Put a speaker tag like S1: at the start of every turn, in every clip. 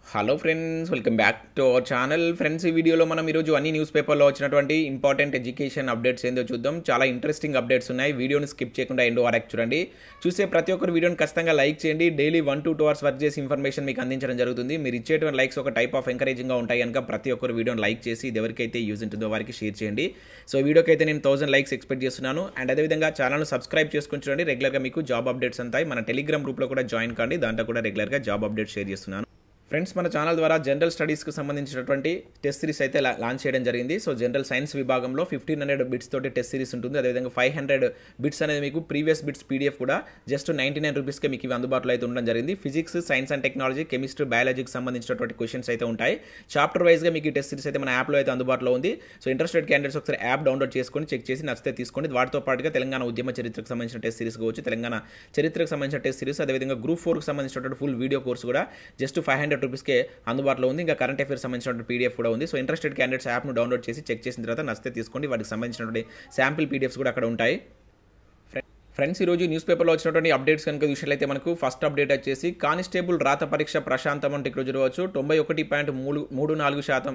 S1: hello friends welcome back to our channel friends ఈ వీడియోలో మనం ఈరోజు అన్ని న్యూస్ పేపర్లో వచ్చినటువంటి ఇంపార్టెంట్ ఎడ్యుకేషన్ అప్డేట్స్ ఏందో చూద్దాం చాలా ఇంట్రెస్టింగ్ అప్డేట్స్ ఉన్నాయి వీడియోని స్కిప్ చేయకుండా ఎండ్ వరకు చూడండి చూసే ప్రతి ఒక్కరు వీడియోని ఖచ్చితంగా లైక్ చేయండి daily one to two hours work చేసి ఇన్ఫర్మేషన్ మీకు అందించడం జరుగుతుంది మీరు ఇచ్చేటువంటి లైక్స్ ఒక టైప్ ఆఫ్ ఎంకరేజింగ్గా ఉంటాయి కనుక ప్రతి ఒక్కరు వీడియోని లైక్ చేసి ఇది ఎవరికైతే యూజ్ ఉంటుందో వారికి షేర్ చేయండి సో వీడియోకి అయితే నేను థౌసండ్ లైక్స్ ఎక్స్పెక్ట్ చేస్తున్నాను అండ్ అదేవిధంగా ఛానల్ను సబ్స్క్రైబ్ చేసుకుని చూడండి రెగ్యులర్గా మీకు జాబ్ అప్డేట్స్ అంతాయి మన టెలిగ్రామ్ గ్రూప్లో కూడా జాయిన్ కండి దాంట్లో కూడా రెగ్యులర్గా జాబ్ అప్డేట్స్ షేర్ చేస్తున్నాను ఫ్రెండ్స్ మన ఛానల్ ద్వారా జనరల్ స్టడీస్కి సంబంధించినటువంటి టెస్ట్ సిరీస్ అయితే లా- లాంచ్ చేయడం జరిగింది సో జనరల్ సైన్స్ విభాగంలో ఫిఫ్టీన్ హండ్రెడ్ బిట్స్ తోటి టెస్ట్ సిరీస్ ఉంటుంది అదేవిధంగా ఫైవ్ హండ్రెడ్ బిట్స్ అనేది మీకు ప్రీవియస్ బిట్స్ పీడిఎఫ్ కూడా జస్ట్ నైంటీ నైన్ రూపీస్కి మీకు ఇవి అందుబాటులో అయితే ఉండడం జరిగింది physics science and technology chemistry బయాలజీకి సంబంధించినటువంటి క్వశ్చన్స్ అయితే ఉంటాయి చాప్టర్ వైజ్గా మీకు ఈ టెస్ట్ సిరీస్ అయితే మన యాప్లో అయితే అందుబాటులో ఉంది సో ఇంట్రెస్టెడ్ క్యాండిడేట్స్ ఒకసారి యాప్ డౌన్లోడ్ చేసుకొని చెక్ చేసి నచ్చితే తీసుకోండి వాటితో పాటుగా తెలంగాణ ఉద్యమ చరిత్రకు సంబంధించిన టెస్ట్ సిరీస్ కావచ్చు తెలంగాణ చరిత్రకు సంబంధించిన టెస్ట్ సిరీస్ అదేవిధంగా గ్రూప్ ఫోర్కి సంబంధించినటువంటి ఫుల్ వీడియో కోర్స్ కూడా జస్ట్ ఫైవ్ హండ్రెడ్ రూపీస్కే అందుబాటులో ఉంది ఇంకా కరెంట్ అఫేర్స్ సంబంధించిన పీడిఎఫ్ కూడా ఉంది సో ఇంట్రెస్టెడ్ క్యాండిడేట్స్ యాప్ను డౌన్లోడ్ చేసి చెక్ చేసిన తర్వాత నచ్చితే తీసుకోండి వాటికి సంబంధించినటువంటి శాంపిల్ పీడిఎఫ్స్ కూడా అక్కడ ఉంటాయి ఫ్రెండ్స్ ఈరోజు న్యూస్ పేపర్లో వచ్చినటువంటి అప్డేట్స్ కనుక చూసినట్లయితే మనకు ఫస్ట్ అప్డేట్ వచ్చేసి కానిస్టేబుల్ రాత పరీక్ష ప్రశాంతం అంటే ఇక్కడ చూడవచ్చు తొంభై ఒకటి పాయింట్ మూడు మూడు నాలుగు శాతం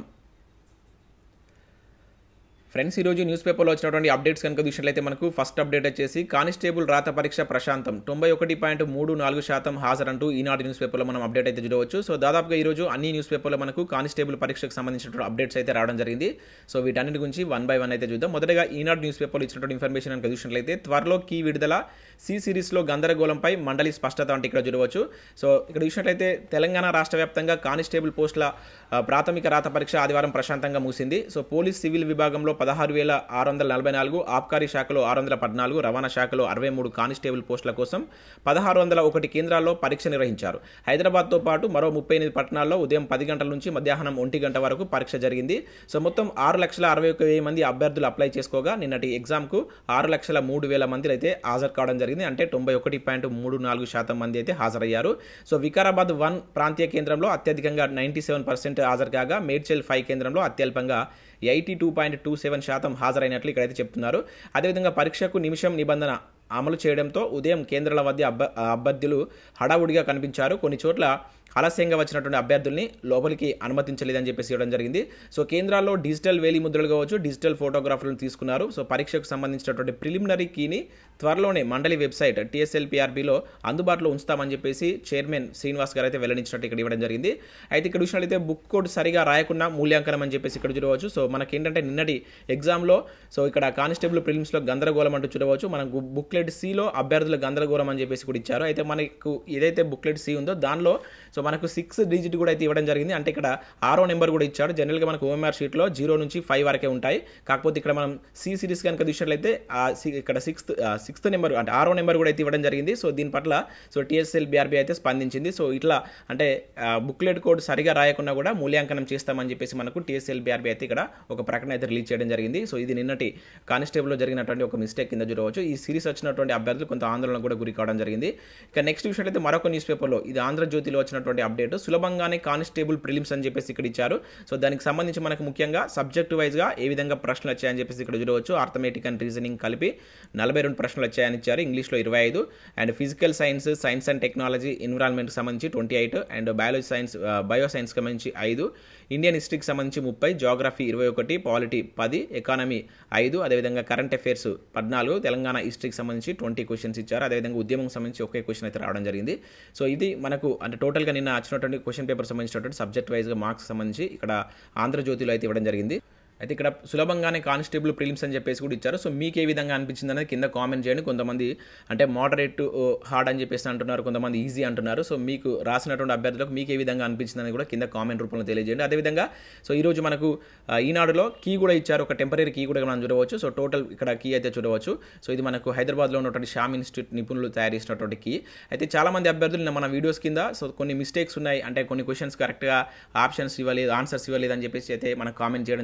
S1: ఫ్రెండ్స్ ఈరోజు న్యూస్ పేపర్లో వచ్చినటువంటి అప్డేట్స్ కనుక చూసినట్లయితే మనకు ఫస్ట్ అప్డేట్ వచ్చేసి కానిస్టేబుల్ రాత పరీక్ష ప్రశాంతం తొంభై ఒకటి పాయింట్ మూడు నాలుగు శాతం హాజరంటూ ఈనాడు న్యూస్ పేపర్లో మనం అప్డేట్ అయితే చూడవచ్చు సో దాదాపుగా ఈరోజు అన్ని న్యూస్ పేపర్లో మనకు కానిస్టేబుల్ పరీక్షకు సంబంధించినటువంటి అప్డేట్స్ అయితే రావడం జరిగింది సో వీటన్నిటి గురించి వన్ బై వన్ అయితే చూద్దాం మొదటగా ఈనాడు న్యూస్ పేపర్లో ఇచ్చినటువంటి ఇన్ఫర్మేషన్ కనుక చూసినట్లయితే త్వరలో కీ విడుదల సి సిరీస్లో గందరగోళంపై మండలి స్పష్టత అంటే ఇక్కడ చూడవచ్చు సో ఇక్కడ చూసినట్లయితే తెలంగాణ రాష్ట్ర వ్యాప్తంగా కానిస్టేబుల్ పోస్టుల ఆ, ప్రాథమిక రాత పరీక్ష ఆదివారం ప్రశాంతంగా ముగిసింది సో పోలీస్ సివిల్ విభాగంలో పదహారు వేల ఆరు వందల నలభై నాలుగు ఆబ్కారీ శాఖలో ఆరు వందల పద్నాలుగు రవాణా శాఖలో అరవై మూడు కానిస్టేబుల్ పోస్టుల కోసం పదహారు వందల ఒకటి కేంద్రాల్లో పరీక్ష నిర్వహించారు హైదరాబాద్తో పాటు మరో ముప్పై ఎనిమిది పట్టణాల్లో ఉదయం పది గంటల నుంచి మధ్యాహ్నం ఒంటి గంట వరకు పరీక్ష జరిగింది సో మొత్తం ఆరు లక్షల అరవై ఒక వెయ్యి మంది అభ్యర్థులు అప్లై చేసుకోగా నిన్నటి ఎగ్జామ్కు ఆరు లక్షల మూడు వేల మంది అయితే హాజరు కావడం జరిగింది అంటే తొంభై ఒకటి పాయింట్ మూడు నాలుగు శాతం మంది అయితే హాజరయ్యారు సో వికారాబాద్ వన్ ప్రాంతీయ కేంద్రంలో అత్యధికంగా నైంటీ సెవెన్ పర్సెంట్ హాజరు కాగా మేడ్చల్ ఫైవ్ కేంద్రంలో అత్యల్పంగా eighty two point two seven శాతం హాజరైనట్లు ఇక్కడైతే చెప్తున్నారు అదేవిధంగా పరీక్షకు నిమిషం నిబంధన అమలు చేయడంతో ఉదయం కేంద్రాల వద్ద అబ్బ అభ్యర్థులు హడావుడిగా కనిపించారు కొన్ని చోట్ల ఆలస్యంగా వచ్చినటువంటి అభ్యర్థుల్ని లోపలికి అనుమతించలేదని చెప్పేసి ఇవ్వడం జరిగింది సో కేంద్రాల్లో డిజిటల్ వేలి ముద్రలు కావచ్చు డిజిటల్ ఫోటోగ్రాఫర్లను తీసుకున్నారు సో పరీక్షకు సంబంధించినటువంటి ప్రిలిమినరీ కీని త్వరలోనే మండలి వెబ్సైట్ టీఎస్ఎల్పిఆర్బిలో అందుబాటులో ఉంచుతామని చెప్పేసి చైర్మన్ శ్రీనివాస్ గారు అయితే వెల్లడించినట్టు ఇక్కడ ఇవ్వడం జరిగింది అయితే ఇక్కడ చూసినట్లయితే బుక్ కోడ్ సరిగా రాయకుండా మూల్యాంకనం అని చెప్పేసి ఇక్కడ చూడవచ్చు సో మనకేంటంటే నిన్నటి ఎగ్జామ్లో సో ఇక్కడ కానిస్టేబుల్ ప్రిలిమ్స్లో గందరగోళం అంటూ చూడవచ్చు మనకు బుక్లెట్ సిలో అభ్యర్థుల గందరగోళం అని చెప్పేసి కూడా ఇచ్చారు అయితే మనకు ఏదైతే బుక్లెట్ సి ఉందో దానిలో సో మనకు సిక్స్ డిజిట్ కూడా అయితే ఇవ్వడం జరిగింది అంటే ఇక్కడ ఆరో నెంబర్ కూడా ఇచ్చాడు జనరల్గా మనకు ఓఎంఆర్ షీట్లో జీరో నుంచి ఫైవ్ వరకే ఉంటాయి కాకపోతే ఇక్కడ మనం సి సిరీస్ కనుక చూసినట్లయితే ఆ సి- ఇక్కడ సిక్స్త్ సిక్స్త్ నెంబర్ అంటే ఆరో నెంబర్ కూడా అయితే ఇవ్వడం జరిగింది సో దీని పట్ల సో టీఎస్ఎల్ బీఆర్బీ అయితే స్పందించింది సో ఇట్లా అంటే బుక్లెట్ కోడ్ సరిగా రాయకుండా కూడా మూల్యాంకనం చేస్తామని చెప్పేసి మనకు టీఎస్ఎల్ బీఆర్బీ అయితే ఇక్కడ ఒక ప్రకటన అయితే రిలీజ్ చేయడం జరిగింది సో ఇది నిన్నటి కానిస్టేబుల్లో జరిగినటువంటి ఒక మిస్టేక్ కింద చూడవచ్చు ఈ సిరీస్ వచ్చినటువంటి అభ్యర్థులు కొంత ఆందోళన కూడా గురి కావడం జరిగింది ఇక నెక్స్ట్ చూసినట్లయితే మరొక న్యూస్ పేపర్లో ఇది ఆంధ్రజ్యోతిలో వచ్చినటువంటి అప్డేట్ సులభంగానే కానిస్టేబుల్ ప్రిలిమ్స్ అని చెప్పేసి ఇక్కడ ఇచ్చారు సో దానికి సంబంధించి మనకు ముఖ్యంగా సబ్జెక్ట్ వైజ్గా ఏ విధంగా ప్రశ్నలు వచ్చాయని చెప్పేసి ఇక్కడ చూడవచ్చు ఆర్థమెటిక్ అండ్ రీజనింగ్ కలిపి నలభై రెండు ప్రశ్నలు వచ్చాయని ఇచ్చారు ఇంగ్లీష్లో ఇరవై ఐదు and physical science science and technology ఎన్విరాన్మెంట్కి సంబంధించి twenty eight and biology science bio సైన్స్కి సంబంధించి ఐదు ఇండియన్ హిస్టరీకి సంబంధించి ముప్పై జాగ్రఫీ ఇరవై ఒకటి పాలిటీ పది ఎకానమీ ఐదు అదేవిధంగా కరెంట్ అఫైర్స్ పద్నాలుగు తెలంగాణ హిస్టరీకి సంబంధించి ట్వంటీ క్వశ్చన్స్ ఇచ్చారు అదేవిధంగా ఉద్యమం సంబంధించి ఒకే క్వశ్చన్ అయితే రావడం జరిగింది సో ఇది మనకు అంటే టోటల్గా నిన్న వచ్చినటువంటి క్వశ్చన్ పేపర్ సంబంధించినటువంటి సబ్జెక్ట్ వైజ్గా మార్క్స్ సంబంధించి ఇక్కడ ఆంధ్రజ్యోతిలో అయితే ఇవ్వడం జరిగింది అయితే ఇక్కడ సులభంగానే కానిస్టేబుల్ ప్రిలిమ్స్ అని చెప్పేసి కూడా ఇచ్చారు సో మీకు ఏ విధంగా అనిపించింది అనేది కింద కామెంట్ చేయండి కొంతమంది అంటే మోడరేట్ హార్డ్ అని చెప్పేసి అంటున్నారు కొంతమంది ఈజీ అంటున్నారు సో మీకు రాసినటువంటి అభ్యర్థులకు మీకు ఏ విధంగా అనిపించింది అనేది కూడా కింద కామెంట్ రూపంలో తెలియజేయండి అదేవిధంగా సో ఈరోజు మనకు ఆ, ఈనాడులో కీ కూడా ఇచ్చారు ఒక టెంపరీ కీ కూడా మనం చూడవచ్చు సో టోటల్ ఇక్కడ కీ అయితే చూడవచ్చు సో ఇది మనకు హైదరాబాద్లో ఉన్నటువంటి శ్యామ్ ఇన్స్టిట్యూట్ నిపుణులు తయారు చేసినటువంటి కీ అయితే చాలా మంది అభ్యర్థులు నిన్న మన వీడియోస్ కింద సో కొన్ని మిస్టేక్స్ ఉన్నాయి అంటే కొన్ని క్వశ్చన్స్ కరెక్ట్గా ఆప్షన్స్ ఇవ్వలేదు ఆన్సర్స్ ఇవ్వలేదు అని చెప్పేసి అయితే మనకు కామెంట్ చేయడం జరిగింది నేను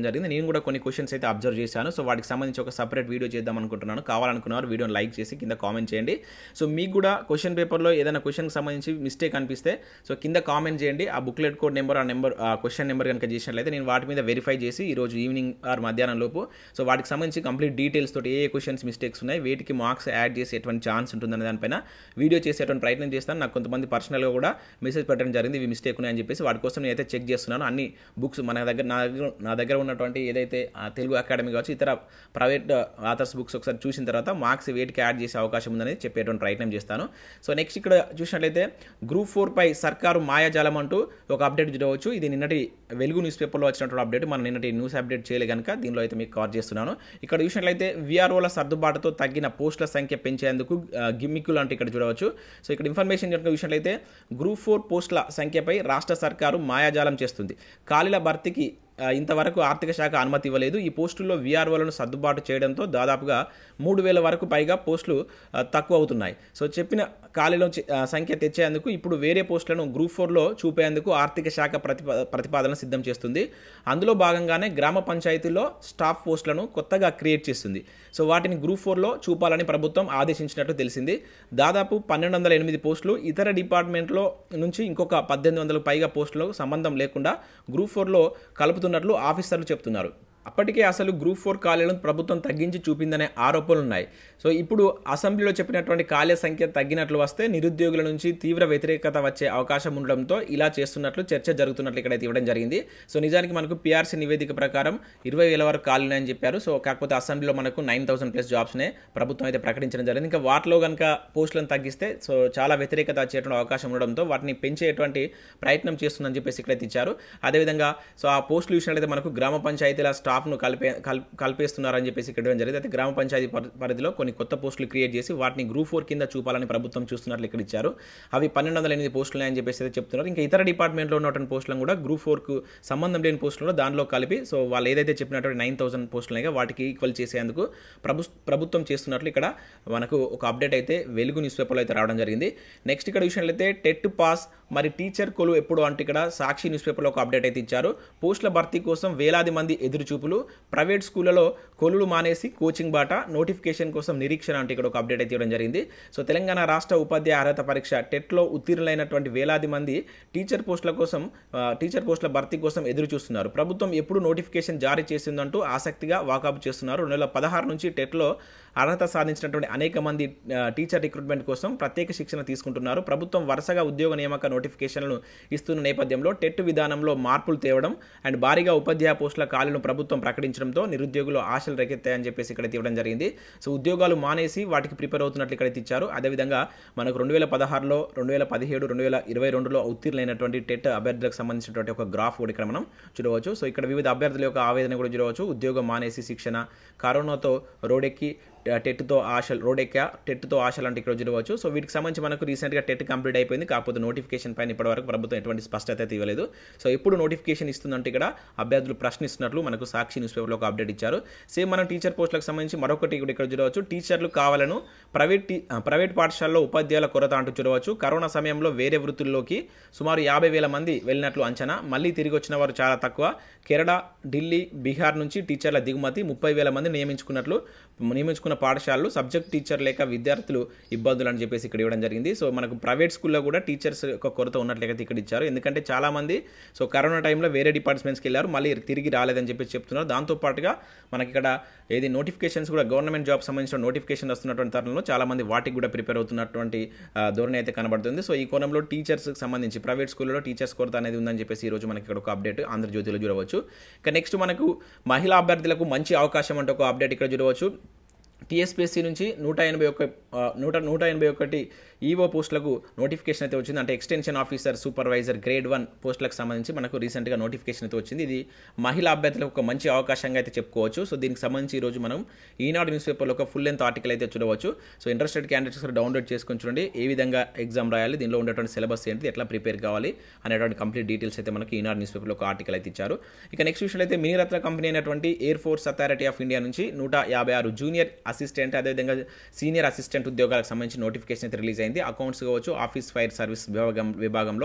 S1: కూడా కొన్ని క్వశ్చన్స్ అయితే అబ్జర్వ్ చేశాను సో వాటికి సంబంధించి ఒక సపరేట్ వీడియో చేద్దాం అనుకుంటున్నాను కావాలనుకున్నారు వీడియోని లైక్ చేసి కింద కామెంట్ చేయండి సో మీకు కూడా క్వశ్చన్ పేపర్లో ఏదైనా క్వశ్చన్కి సంబంధించి మిస్టేక్ అనిపిస్తే సో కింద కామెంట్ చేయండి ఆ బుక్లెట్ కోడ్ నెంబర్ ఆ నెంబర్ ఆ క్వశ్చన్ నెంబర్ కనుక చేసినట్లయితే నేను వాటి మీద వెరిఫై చేసి ఈరోజు ఈవినింగ్ ఆర్ మధ్యాహ్నం లోపు సో వాటికి సంబంధించి కంప్లీట్ డీటెయిల్స్ తోటి ఏ ఏ క్వశ్చన్స్ మిస్టేక్స్ ఉన్నాయి వేటికి మార్క్స్ యాడ్ చేసి ఎటువంటి ఛాన్స్ ఉంటుందనే దానిపైన వీడియో చేసేటువంటి ప్రయత్నం చేస్తాను నాకు కొంతమంది పర్సనల్గా కూడా మెసేజ్ పెట్టడం జరిగింది ఇవి మిస్టేక్ ఉన్నాయని చెప్పేసి వాటి కోసం నేనైతే చెక్ చేస్తున్నాను అన్ని బుక్స్ మన దగ్గర నా దగ్గర నా దగ్గర ఉన్నటువంటి ఏదైతే ఆ తెలుగు అకాడమీ కావచ్చు ఇతర ప్రైవేట్ ఆథర్స్ బుక్స్ ఒకసారి చూసిన తర్వాత మార్క్స్ వేటికి యాడ్ చేసే అవకాశం ఉందని చెప్పేటువంటి ప్రయత్నం చేస్తాను సో నెక్స్ట్ ఇక్కడ చూసినట్లయితే గ్రూప్ ఫోర్ పై సర్కారు మాయాజాలం అంటూ ఒక అప్డేట్ చూడవచ్చు ఇది నిన్నటి వెలుగు న్యూస్ పేపర్లో వచ్చినటువంటి అప్డేట్ మనం నిన్నటి న్యూస్ అప్డేట్ చేయలే కనుక దీనిలో అయితే మీకు కవర్ చేస్తున్నాను ఇక్కడ చూసినట్లయితే విఆర్ఓల సర్దుబాటుతో తగ్గిన పోస్టుల సంఖ్య పెంచేందుకు ఆ, గిమ్మిక్కులు అంటే ఇక్కడ చూడవచ్చు సో ఇక్కడ ఇన్ఫర్మేషన్ కనుక చూసినట్లయితే గ్రూప్ ఫోర్ పోస్టుల సంఖ్యపై రాష్ట్ర సర్కారు మాయాజాలం చేస్తుంది ఖాళీల భర్తీకి ఆ, ఇంతవరకు ఆర్థిక శాఖ అనుమతి ఇవ్వలేదు ఈ పోస్టుల్లో వీఆర్ఓలను సర్దుబాటు చేయడంతో దాదాపుగా మూడు వేల వరకు పైగా పోస్టులు ఆ, తక్కువ అవుతున్నాయి సో చెప్పిన ఖాళీలో చి- ఆ, సంఖ్య తెచ్చేందుకు ఇప్పుడు వేరే పోస్టులను గ్రూప్ ఫోర్లో చూపేందుకు ఆర్థిక శాఖ ప్రతిపా ప్రతిపాదన సిద్ధం చేస్తుంది అందులో భాగంగానే గ్రామ పంచాయతీల్లో స్టాఫ్ పోస్టులను కొత్తగా క్రియేట్ చేస్తుంది సో వాటిని గ్రూప్ ఫోర్లో చూపాలని ప్రభుత్వం ఆదేశించినట్టు తెలిసింది దాదాపు పన్నెండు వందల ఎనిమిది పోస్టులు ఇతర డిపార్ట్మెంట్లో నుంచి ఇంకొక పద్దెనిమిది వందలకు పైగా పోస్టులకు సంబంధం లేకుండా గ్రూప్ ఫోర్లో కలుపుతున్నట్లు ఆఫీసర్లు చెప్తున్నారు అప్పటికే అసలు గ్రూప్ ఫోర్ ఖాళీలను ప్రభుత్వం తగ్గించి చూపిందనే ఆరోపణలు ఉన్నాయి సో ఇప్పుడు అసెంబ్లీలో చెప్పినటువంటి ఖాళీల సంఖ్య తగ్గినట్లు వస్తే నిరుద్యోగుల నుంచి తీవ్ర వ్యతిరేకత వచ్చే అవకాశం ఉండడంతో ఇలా చేస్తున్నట్లు చర్చ జరుగుతున్నట్లు ఇక్కడైతే ఇవ్వడం జరిగింది సో నిజానికి మనకు పిఆర్సీ నివేదిక ప్రకారం ఇరవై వేల వరకు ఖాళీ ఉన్నాయని చెప్పారు సో కాకపోతే అసెంబ్లీలో మనకు నైన్ థౌసండ్ ప్లస్ జాబ్స్నే ప్రభుత్వం అయితే ప్రకటించడం జరిగింది ఇంకా వాటిలో కనుక పోస్టులను తగ్గిస్తే సో చాలా వ్యతిరేకత వచ్చేటువంటి అవకాశం ఉండడంతో వాటిని పెంచేటువంటి ప్రయత్నం చేస్తుందని చెప్పేసి ఇక్కడైతే ఇచ్చారు అదేవిధంగా సో ఆ పోస్టులు చూసినట్లయితే మనకు గ్రామ పంచాయతీల స్టాఫ్ను కలిపే కల్ కలిపేస్తున్నారని చెప్పేసి ఇక్కడ ఇవ్వడం జరిగింది అయితే గ్రామ పంచాయతీ పరి- పరిధిలో కొన్ని కొత్త పోస్టులు క్రియేట్ చేసి వాటిని గ్రూప్ ఫోర్ కింద చూపాలని ప్రభుత్వం చూస్తున్నట్లు ఇక్కడ ఇచ్చారు అవి పన్నెండు వందల ఎనిమిది పోస్టులు అని చెప్పేసి అయితే చెప్తున్నారు ఇంకా ఇతర డిపార్ట్మెంట్లో ఉన్నటువంటి పోస్టులను కూడా గ్రూప్ ఫోర్కు సంబంధం లేని పోస్టులను దానిలో కలిపి సో వాళ్ళు ఏదైతే చెప్పినటువంటి నైన్ థౌసండ్ పోస్టులు వాటికి ఈక్వల్ చేసేందుకు ప్రభు ప్రభుత్వం చేస్తున్నట్లు ఇక్కడ మనకు ఒక అప్డేట్ అయితే వెలుగు న్యూస్ పేపర్లో అయితే రావడం జరిగింది నెక్స్ట్ ఇక్కడ విషయంలో టెట్ పాస్ మరి టీచర్ కొలు ఎప్పుడు అంటే ఇక్కడ సాక్షి న్యూస్ పేపర్లో ఒక అప్డేట్ అయితే ఇచ్చారు పోస్టుల భర్తీ కోసం వేలాది మంది ఎదురుచూపులు ప్రైవేట్ స్కూళ్లలో కొలులు మానేసి కోచింగ్ బాట నోటిఫికేషన్ కోసం నిరీక్షణ అంటే ఇక్కడ ఒక అప్డేట్ అయితే ఇవ్వడం జరిగింది సో తెలంగాణ రాష్ట్ర ఉపాధ్యాయ అర్హత పరీక్ష టెట్లో ఉత్తీర్ణులైనటువంటి వేలాది మంది టీచర్ పోస్టుల కోసం ఆ, టీచర్ పోస్టుల భర్తీ కోసం ఎదురు చూస్తున్నారు ప్రభుత్వం ఎప్పుడు నోటిఫికేషన్ జారీ చేసిందంటూ ఆసక్తిగా వాకప్ చేస్తున్నారు రెండు వేల పదహారు నుంచి టెట్లో అర్హత సాధించినటువంటి అనేక మంది ఆ, టీచర్ రిక్రూట్మెంట్ కోసం ప్రత్యేక శిక్షణ తీసుకుంటున్నారు ప్రభుత్వం వరుసగా ఉద్యోగ నియామక నోటిఫికేషన్లను ఇస్తున్న నేపథ్యంలో టెట్ విధానంలో మార్పులు తేవడం అండ్ భారీగా ఉపాధ్యాయ పోస్టుల ఖాళీలను ప్రభుత్వం ప్రకటించడంతో నిరుద్యోగులు ఆశలు రేకెత్తాయని చెప్పేసి ఇక్కడ ఇవ్వడం జరిగింది సో ఉద్యోగాలు మానేసి వాటికి ప్రిపేర్ అవుతున్నట్లు ఇక్కడ ఇచ్చారు అదేవిధంగా మనకు రెండు వేల పదహారులో రెండు వేల పదిహేడు రెండు వేల ఇరవై రెండులో ఉత్తీర్ణైనటువంటి టెట్ అభ్యర్థులకు సంబంధించినటువంటి ఒక గ్రాఫ్ కూడా ఇక్కడ మనం చూడవచ్చు సో ఇక్కడ వివిధ అభ్యర్థుల యొక్క ఆవేదన కూడా చూడవచ్చు ఉద్యోగం మానేసి శిక్షణ కరోనాతో రోడెక్కి టెట్తో ఆశలు రోడ్ ఎక్కా టెట్తో ఆశలు అంటే ఇక్కడ చూడవచ్చు సో వీటికి సంబంధించి మనకు రీసెంట్గా టెట్ కంప్లీట్ అయిపోయింది కాకపోతే నోటిఫికేషన్ పైన ఇప్పటివరకు ప్రభుత్వం ఎటువంటి స్పష్టత అయితే ఇవ్వలేదు సో ఎప్పుడు నోటిఫికేషన్ ఇస్తుందంటే ఇక్కడ అభ్యర్థులు ప్రశ్నిస్తున్నట్లు మనకు సాక్షి న్యూస్ పేపర్లో ఒక అప్డేట్ ఇచ్చారు సేమ్ మనం టీచర్ పోస్టులకు సంబంధించి మరొకటి కూడా ఇక్కడ చూడవచ్చు టీచర్లు కావాలను ప్రైవేట్ టీ- ఆ, ప్రైవేట్ పాఠశాలలో ఉపాధ్యాయుల కొరత అంటూ చూడవచ్చు కరోనా సమయంలో వేరే వృత్తుల్లోకి సుమారు యాభై వేల మంది వెళ్ళినట్లు అంచనా మళ్ళీ తిరిగి వచ్చిన వారు చాలా తక్కువ కేరళ ఢిల్లీ బీహార్ నుంచి టీచర్ల దిగుమతి ముప్పై వేల మంది నియమించుకున్నట్లు నియమించుకున్న పాఠశాలలు సబ్జెక్ట్ టీచర్ లేక విద్యార్థులు ఇబ్బందులు అని చెప్పేసి ఇక్కడ ఇవ్వడం జరిగింది సో మనకు ప్రైవేట్ స్కూల్లో కూడా టీచర్స్ యొక్క కొరత ఉన్నట్లయితే ఇక్కడ ఇచ్చారు ఎందుకంటే చాలా మంది సో కరోనా టైంలో వేరే డిపార్ట్మెంట్స్కి వెళ్ళారు మళ్ళీ తిరిగి రాలేదని చెప్పేసి చెప్తున్నారు దాంతోపాటుగా మనకి ఇక్కడ ఏది నోటిఫికేషన్స్ కూడా గవర్నమెంట్ జాబ్ సంబంధించిన నోటిఫికేషన్ వస్తున్నటువంటి తరుణంలో చాలా మంది వాటికి కూడా ప్రిపేర్ అవుతున్నటువంటి ఆ, ధోరణి అయితే కనబడుతుంది సో ఈ కోణంలో టీచర్స్కి సంబంధించి ప్రైవేట్ స్కూల్లో టీచర్స్ కొరత అనేది ఉందని చెప్పేసి ఈ రోజు మనకి ఇక్కడ ఒక అప్డేట్ ఆంధ్రజ్యోతిలో చూడవచ్చు ఇక నెక్స్ట్ మనకు మహిళా అభ్యర్థులకు మంచి అవకాశం అంటే ఒక అప్డేట్ ఇక్కడ చూడవచ్చు టీఎస్పీఎస్సీ నుంచి నూట ఎనభై ఒక్క ఆ, నూట నూట ఎనభై ఒకటి ఈవో పోస్టులకు నోటిఫికేషన్ అయితే వచ్చింది అంటే extension officer supervisor grade one పోస్టులకు సంబంధించి మనకు రీసెంట్గా నోటిఫికేషన్ అయితే వచ్చింది ఇది మహిళా అభ్యర్థులకు ఒక మంచి అవకాశంగా అయితే చెప్పుకోవచ్చు సో దీనికి సంబంధించి ఈరోజు మనం ఈనాడు న్యూస్ పేపర్లో ఒక ఫుల్ లెంత్ ఆర్టికల్ అయితే చూడవచ్చు సో ఇంట్రెస్టెడ్ క్యాండిడేట్స్ డౌన్లోడ్ చేసుకొని చూడండి ఏ విధంగా ఎగ్జామ్ రాయాలి దీనిలో ఉండేటువంటి సిలబస్ ఏంటి ఎట్లా ప్రిపేర్ కావాలి అనేటువంటి కంప్లీట్ డీటెయిల్స్ అయితే మనకి ఈనాడు న్యూస్ పేపర్లో ఒక ఆర్టికల్ అయితే ఇచ్చారు ఇక నెక్స్ట్ విషయంలో అయితే మినీరత్న కంపెనీ అయినటువంటి air force authority of India నుంచి నూట యాభై ఆరు జూనియర్ అసిస్టెంట్ అదేవిధంగా సీనియర్ అసిస్టెంట్ ఉద్యోగాలకు సంబంధించి నోటిఫికేషన్ అయితే రిలీజ్ అయింది అకౌంట్స్ కావచ్చు ఆఫీస్ ఫైర్ సర్వీస్ విభాగం విభాగంలో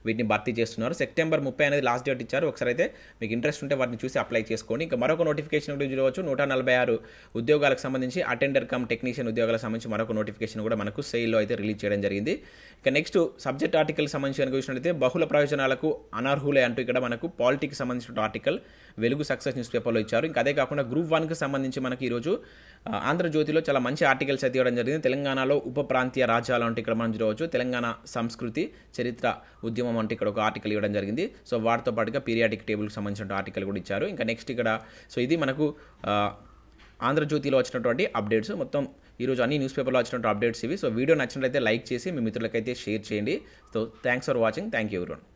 S1: వీటిని భర్తీ చేస్తున్నారు సెప్టెంబర్ ముప్పై అనేది లాస్ట్ డేట్ ఇచ్చారు ఒకసారి అయితే మీకు ఇంట్రెస్ట్ ఉంటే వాటిని చూసి అప్లై చేసుకోండి ఇంకా మరొక నోటిఫికేషన్ కూడా చూడవచ్చు నూట నలభై ఆరు ఉద్యోగాలకు సంబంధించి అటెండర్ కమ్ టెక్నీషియన్ ఉద్యోగాలకు సంబంధించి మరొక నోటిఫికేషన్ కూడా మనకు సెయిల్లో అయితే రిలీజ్ చేయడం జరిగింది ఇక నెక్స్ట్ సబ్జెక్ట్ ఆర్టికల్ సంబంధించి కనుక చూసినట్లయితే బహుళ ప్రయోజనాలకు అనర్హులే అంటూ ఇక్కడ మనకు పాలిటిక్స్ సంబంధించిన ఆర్టికల్ వెలుగు సక్సెస్ న్యూస్ పేపర్లో ఇచ్చారు ఇంకా అదే కాకుండా గ్రూప్ వన్కి సంబంధించి మనకి ఈరోజు ఆ, ఆంధ్రజ్యోతిలో చాలా మంచి ఆర్టికల్స్ అయితే ఇవ్వడం జరిగింది తెలంగాణలో ఉప ప్రాంతీయ రాజ్యాలు అంటే ఇక్కడ మనం చూడవచ్చు తెలంగాణ సంస్కృతి చరిత్ర ఉద్యమం అంటే ఇక్కడ ఒక ఆర్టికల్ ఇవ్వడం జరిగింది సో వాటితో పాటుగా పీరియాడిక్ టేబుల్కి సంబంధించిన ఆర్టికల్ కూడా ఇచ్చారు ఇంకా నెక్స్ట్ ఇక్కడ సో ఇది మనకు ఆ, ఆంధ్రజ్యోతిలో వచ్చినటువంటి అప్డేట్స్ మొత్తం ఈరోజు అన్ని న్యూస్ పేపర్లో వచ్చినటువంటి అప్డేట్స్ ఇవి సో వీడియో నచ్చినట్లయితే లైక్ చేసి మీ మిత్రులకైతే షేర్ చేయండి so thanks for watching thank you everyone